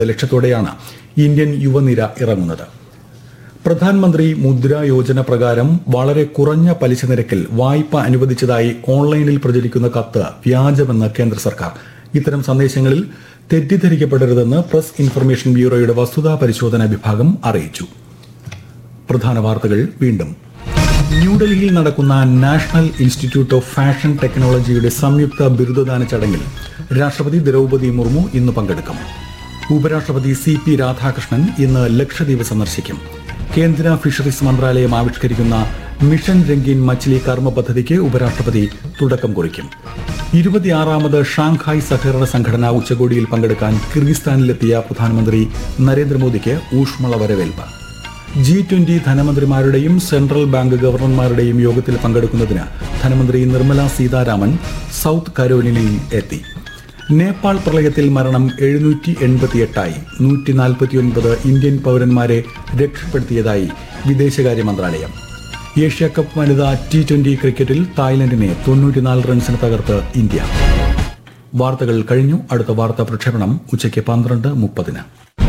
ലക്ഷ്യത്തോടെയാണ് ഇന്ത്യൻ യുവനിര ഇറങ്ങുന്നത് പ്രധാനമന്ത്രി മുദ്ര യോജന പ്രകാരം വളരെ കുറഞ്ഞ പലിശ നിരക്കിൽ വായ്പ അനുവദിച്ചതായി ഓൺലൈനിൽ പ്രചരിക്കുന്ന കത്ത് വ്യാജമെന്ന് കേന്ദ്ര സർക്കാർ ഇത്തരം സന്ദേശങ്ങളിൽ തെറ്റിദ്ധരിക്കപ്പെടരുതെന്ന് പ്രസ് ഇൻഫർമേഷൻ ബ്യൂറോയുടെ വസ്തുതാ പരിശോധന വിഭാഗം അറിയിച്ചു പ്രധാന വാർത്തകൾ വീണ്ടും ന്യൂഡൽഹിയിൽ നടക്കുന്ന നാഷണൽ ഇൻസ്റ്റിറ്റ്യൂട്ട് ഓഫ് ഫാഷൻ ടെക്നോളജിയുടെ സംയുക്ത ബിരുദദാന ചടങ്ങിൽ രാഷ്ട്രപതി ദ്രൗപദി മുർമു ഇന്ന് പങ്കെടുക്കും ഉപരാഷ്ട്രപതി സി പി രാധാകൃഷ്ണൻ ഇന്ന് ലക്ഷദ്വീപ് സന്ദർശിക്കും കേന്ദ്ര ഫിഷറീസ് മന്ത്രാലയം ആവിഷ്കരിക്കുന്ന മിഷൻ രംഗീൻ മച്ലി കർമ്മ പദ്ധതിക്ക് ഉപരാഷ്ട്രപതി തുടക്കം കുറിക്കും ഇരുപത്തിയാറാമത് ഷാങ്ഹായ് സഹകരണ സംഘടന ഉച്ചകോടിയിൽ പങ്കെടുക്കാൻ കിർഗിസ്ഥാനിലെത്തിയ പ്രധാനമന്ത്രി നരേന്ദ്രമോദിക്ക് ഊഷ്മള വരവേൽപ്പ് ജി ട്വന്റി ധനമന്ത്രിമാരുടെയും സെൻട്രൽ ബാങ്ക് ഗവർണർമാരുടെയും യോഗത്തിൽ പങ്കെടുക്കുന്നതിന് ധനമന്ത്രി നിർമ്മല സീതാരാമൻ സൗത്ത് കരോലിനയിൽ എത്തി നേപ്പാൾ പ്രളയത്തിൽ മരണം എഴുന്നൂറ്റി എൺപത്തിയെട്ടായി നൂറ്റി നാൽപ്പത്തിയൊൻപത് ഇന്ത്യൻ പൗരന്മാരെ രക്ഷപ്പെടുത്തിയതായി വിദേശകാര്യ മന്ത്രാലയം ഏഷ്യ കപ്പ് വനിതാ ടി ട്വന്റി ക്രിക്കറ്റിൽ തായ്ലൻഡിനെ തൊണ്ണൂറ്റിനാല് റൺസിന് തകർത്ത് ഇന്ത്യ വാർത്തകൾ കഴിഞ്ഞു അടുത്ത വാർത്താ പ്രക്ഷേപണം ഉച്ചയ്ക്ക് പന്ത്രണ്ട് മുപ്പതിന്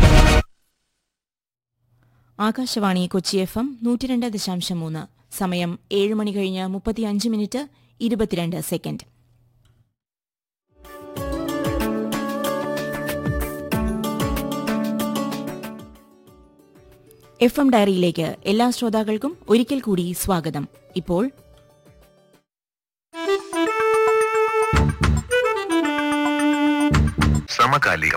ആകാശവാണി കൊച്ചി എഫ് എം നൂറ്റിരണ്ട് ദശാംശം മൂന്ന് സമയം ഏഴ് മണി കഴിഞ്ഞ് മുപ്പത്തിയഞ്ച് മിനിറ്റ് ഇരുപത്തിരണ്ട് സെക്കൻഡ് എഫ് എം ഡയറിയിലേക്ക് എല്ലാ ശ്രോതാക്കൾക്കും ഒരിക്കൽ കൂടി സ്വാഗതം ഇപ്പോൾ സമകാലികം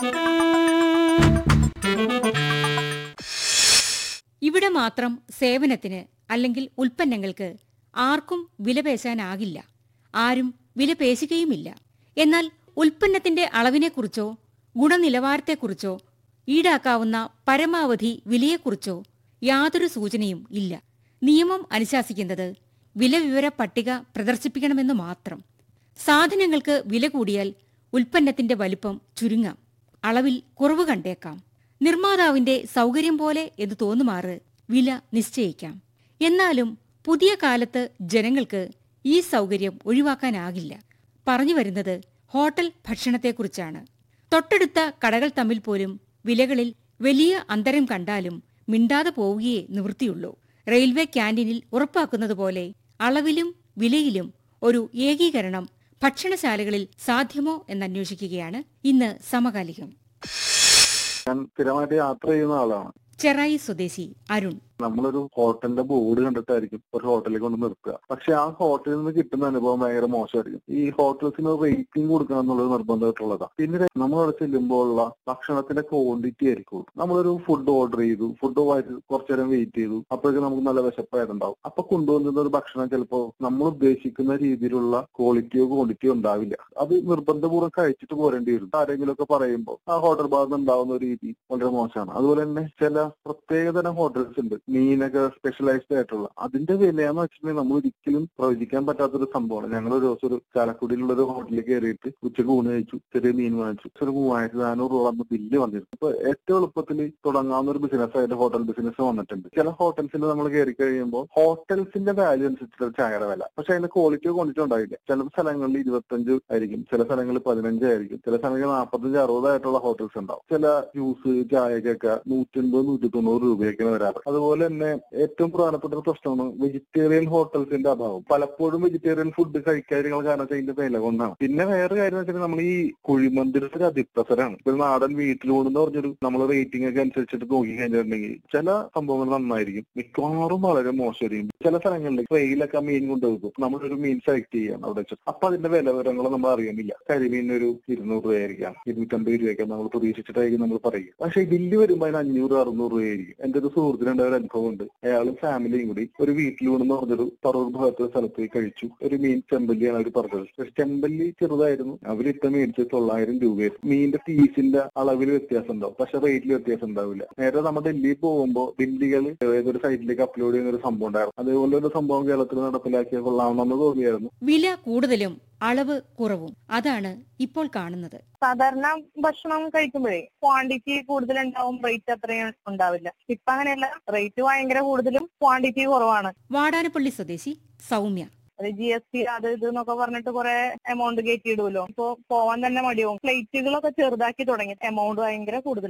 ഇവിടെ മാത്രം സേവനത്തിന് അല്ലെങ്കിൽ ഉൽപ്പന്നങ്ങൾക്ക് ആർക്കും വിലപേശാനാകില്ല ആരും വിലപേശുകയുമില്ല എന്നാൽ ഉൽപ്പന്നത്തിന്റെ അളവിനെക്കുറിച്ചോ ഗുണനിലവാരത്തെക്കുറിച്ചോ ഈടാക്കാവുന്ന പരമാവധി വിലയെക്കുറിച്ചോ യാതൊരു സൂചനയും ഇല്ല നിയമം അനുശാസിക്കുന്നത് വിലവിവര പട്ടിക പ്രദർശിപ്പിക്കണമെന്ന് മാത്രം സാധനങ്ങൾക്ക് വില കൂടിയാൽ ഉൽപ്പന്നത്തിന്റെ വലിപ്പം ചുരുങ്ങാം അളവിൽ കുറവ് കണ്ടേക്കാം നിർമ്മാതാവിന്റെ സൗകര്യം പോലെ എന്ന് തോന്നുമാറ് വില നിശ്ചയിക്കാം എന്നാലും പുതിയ കാലത്ത് ജനങ്ങൾക്ക് ഈ സൗകര്യം ഒഴിവാക്കാനാകില്ല പറഞ്ഞു വരുന്നത് ഹോട്ടൽ ഭക്ഷണത്തെക്കുറിച്ചാണ് തൊട്ടടുത്ത കടകൾ തമ്മിൽ പോലും വിലകളിൽ വലിയ അന്തരം കണ്ടാലും മിണ്ടാതെ പോവുകയേ നിവൃത്തിയുള്ളൂ റെയിൽവേ ക്യാന്റീനിൽ ഉറപ്പാക്കുന്നതുപോലെ അളവിലും വിലയിലും ഒരു ഏകീകരണം ഭക്ഷണശാലകളിൽ സാധ്യമോ എന്നന്വേഷിക്കുകയാണ് ഇന്ന് സമകാലികം ഞാൻ സ്ഥിരമായിട്ട് യാത്ര ചെയ്യുന്ന ആളാണ് ചെറായി സ്വദേശി അരുൺ നമ്മളൊരു ഹോട്ടലിന്റെ ബോർഡ് കണ്ടിട്ടായിരിക്കും ഒരു ഹോട്ടലിൽ കൊണ്ട് നിർത്തുക പക്ഷെ ആ ഹോട്ടലിൽ നിന്ന് കിട്ടുന്ന അനുഭവം ഭയങ്കര മോശമായിരിക്കും ഈ ഹോട്ടൽസിന് റേറ്റിംഗ് കൊടുക്കണം എന്നുള്ളത് നിർബന്ധമായിട്ടുള്ളതാണ് പിന്നെ നമ്മൾ അവിടെ ചെല്ലുമ്പോഴുള്ള ഭക്ഷണത്തിന്റെ ക്വാണ്ടിറ്റി ആയിരിക്കും നമ്മളൊരു ഫുഡ് ഓർഡർ ചെയ്തു ഫുഡ് കുറച്ചു നേരം വെയിറ്റ് ചെയ്തു അപ്പോഴേക്കും നമുക്ക് നല്ല വിശപ്പായിട്ടുണ്ടാവും അപ്പൊ കൊണ്ടുവന്നിരുന്ന ഒരു ഭക്ഷണം ചിലപ്പോൾ നമ്മൾ ഉദ്ദേശിക്കുന്ന രീതിയിലുള്ള ക്വാളിറ്റിയോ ക്വാണ്ടിറ്റിയോ ഉണ്ടാവില്ല അത് നിർബന്ധപൂർവ്വം കഴിച്ചിട്ട് പോരേണ്ടി വരും ആരെങ്കിലും ഒക്കെ പറയുമ്പോൾ ആ ഹോട്ടൽ ഭാഗത്ത് ഉണ്ടാവുന്ന രീതി വളരെ മോശമാണ് അതുപോലെ തന്നെ ചില പ്രത്യേകതരം ഹോട്ടൽസ് ഉണ്ട് മീനൊക്കെ സ്പെഷ്യലൈസ്ഡ് ആയിട്ടുള്ള അതിന്റെ വിലയെന്ന് വെച്ചിട്ടുണ്ടെങ്കിൽ നമ്മൾ ഒരിക്കലും പ്രവചിക്കാൻ പറ്റാത്തൊരു സംഭവമാണ് ഞങ്ങൾ ഒരു ദിവസം ഒരു ചാലക്കുടിയിലുള്ള ഒരു ഹോട്ടലിൽ കയറിയിട്ട് ഉച്ചക്ക് ഊണ് കഴിച്ചു ചെറിയ മീൻ വാങ്ങിച്ചു ഒരു മൂവായിരത്തി നാനൂറ് രൂപ അന്ന് ബില്ല് വന്നിരുന്നു അപ്പൊ ഏറ്റവും എളുപ്പത്തിൽ തുടങ്ങാവുന്ന ഒരു ബിസിനസ് ആയിട്ട് ഹോട്ടൽ ബിസിനസ് വന്നിട്ടുണ്ട് ചില ഹോട്ടൽസിൽ നമ്മൾ കയറി കഴിയുമ്പോൾ ഹോട്ടൽസിന്റെ വാല്യൂ അനുസരിച്ചിട്ട് ചായയുടെ വില പക്ഷെ അതിന്റെ ക്വാളിറ്റിയോ ക്വാണ്ടിറ്റി ഉണ്ടാവില്ല ചില സ്ഥലങ്ങളിൽ ഇരുപത്തഞ്ച് ആയിരിക്കും ചില സ്ഥലങ്ങളിൽ പതിനഞ്ച് ആയിരിക്കും ചില സ്ഥലങ്ങളിൽ നാൽപ്പത്തഞ്ച് അറുപതായിട്ടുള്ള ഹോട്ടൽസ് ഉണ്ടാവും ചില ജ്യൂസ് ചായക്കൊക്കെ നൂറ്റൻപത് നൂറ്റി തൊണ്ണൂറ് രൂപയൊക്കെയാണ് വരാറ് അതുപോലെ തന്നെ ഏറ്റവും പ്രധാനപ്പെട്ട ഒരു പ്രശ്നമാണ് വെജിറ്റേറിയൻ ഹോട്ടൽസിന്റെ അഭാവം പലപ്പോഴും വെജിറ്റേറിയൻ ഫുഡ് കഴിക്കാതിരിക്കുന്ന കാരണം വെച്ചാൽ അതിന്റെ വില കൊണ്ടാണ് പിന്നെ വേറെ കാര്യം വെച്ചാൽ നമ്മൾ ഈ കുഴിമന്ദിരത്തിന്റെ ഒരു അതിപ്രസരാണ് ഇപ്പൊ ഒരു നാടൻ വീട്ടിലൂടെന്ന് പറഞ്ഞൊരു നമ്മൾ റേറ്റിംഗ് ഒക്കെ അനുസരിച്ചിട്ട് നോക്കി കഴിഞ്ഞിട്ടുണ്ടെങ്കിൽ ചില സംഭവങ്ങൾ നന്നായിരിക്കും മിക്കവാറും വളരെ മോശമായിരിക്കും ചില സ്ഥലങ്ങളിൽ ട്രെയിലൊക്കെ മീൻ കൊണ്ടുവെക്കും നമ്മളൊരു മീൻ സെലക്ട് ചെയ്യാണ് അവിടെ വെച്ച് അപ്പൊ അതിന്റെ വില വിവരങ്ങൾ നമ്മൾ അറിയുന്നില്ല കരിമീൻ ഒരു ഇരുന്നൂറ് രൂപയായിരിക്കാം ഇരുന്നൂറ്റമ്പത് രൂപയൊക്കെ നമ്മൾ പ്രതീക്ഷിച്ചിട്ടായിരിക്കും നമ്മൾ പറയുക പക്ഷെ ബില്ല് വരുമ്പോൾ അതിന് അഞ്ഞൂറ് അറുന്നൂറ് രൂപയായിരിക്കും എന്റെ ഒരു സുഹൃത്തിനുണ്ടായ ഒരു അനുഭവം ഉണ്ട് അയാളും ഫാമിലിയും കൂടി ഒരു വീട്ടിലൂടെന്ന് പറഞ്ഞൊരു പറവൂർ ഭാഗത്ത് സ്ഥലത്ത് പോയി കഴിച്ചു ഒരു മീൻ ചെമ്പല്ലിയാണ് അവർ പറഞ്ഞത് പക്ഷെ ചെമ്പല്ലി ചെറുതായിരുന്നു അവരിട്ട് മേടിച്ച് തൊള്ളായിരം രൂപയായിരുന്നു മീനിന്റെ പീസിന്റെ അളവിൽ വ്യത്യാസം ഉണ്ടാവും പക്ഷെ റേറ്റിൽ വ്യത്യാസം ഉണ്ടാവില്ല നേരെ നമ്മൾ ഡൽഹിയിൽ പോകുമ്പോൾ ബില്ലുകൾ ഏതൊരു സൈറ്റിലേക്ക് അപ്ലോഡ് ചെയ്യുന്ന ഒരു സംഭവം ഉണ്ടായിരുന്നു അതേപോലെ ഒരു സംഭവം കേരളത്തിൽ നടപ്പിലാക്കിയ കൊള്ളാമെന്ന് തോന്നിയായിരുന്നു വില കൂടുതലും അളവ് കുറവും അതാണ് ഇപ്പോൾ കാണുന്നത് സാധാരണ ഭക്ഷണം കഴിക്കുമ്പോഴേ ക്വാണ്ടിറ്റി കൂടുതലുണ്ടാവും റേറ്റ് അത്രയും ഉണ്ടാവില്ല ഇപ്പൊ അങ്ങനെയല്ല റേറ്റ് ഭയങ്കര കൂടുതലും ക്വാണ്ടിറ്റി കുറവാണ് വാടാനപ്പള്ളി സ്വദേശി സൗമ്യ അത് ജി എസ് ടി അത് ഇത് എന്നൊക്കെ പറഞ്ഞിട്ട് കുറെ എമൗണ്ട് കയറ്റിയിടുമല്ലോ ഇപ്പൊ പോവാൻ തന്നെ മടിയാവും ഫ്ലൈറ്റുകളൊക്കെ ചെറുതാക്കി തുടങ്ങി എമൗണ്ട് ഭയങ്കര കൂടുതൽ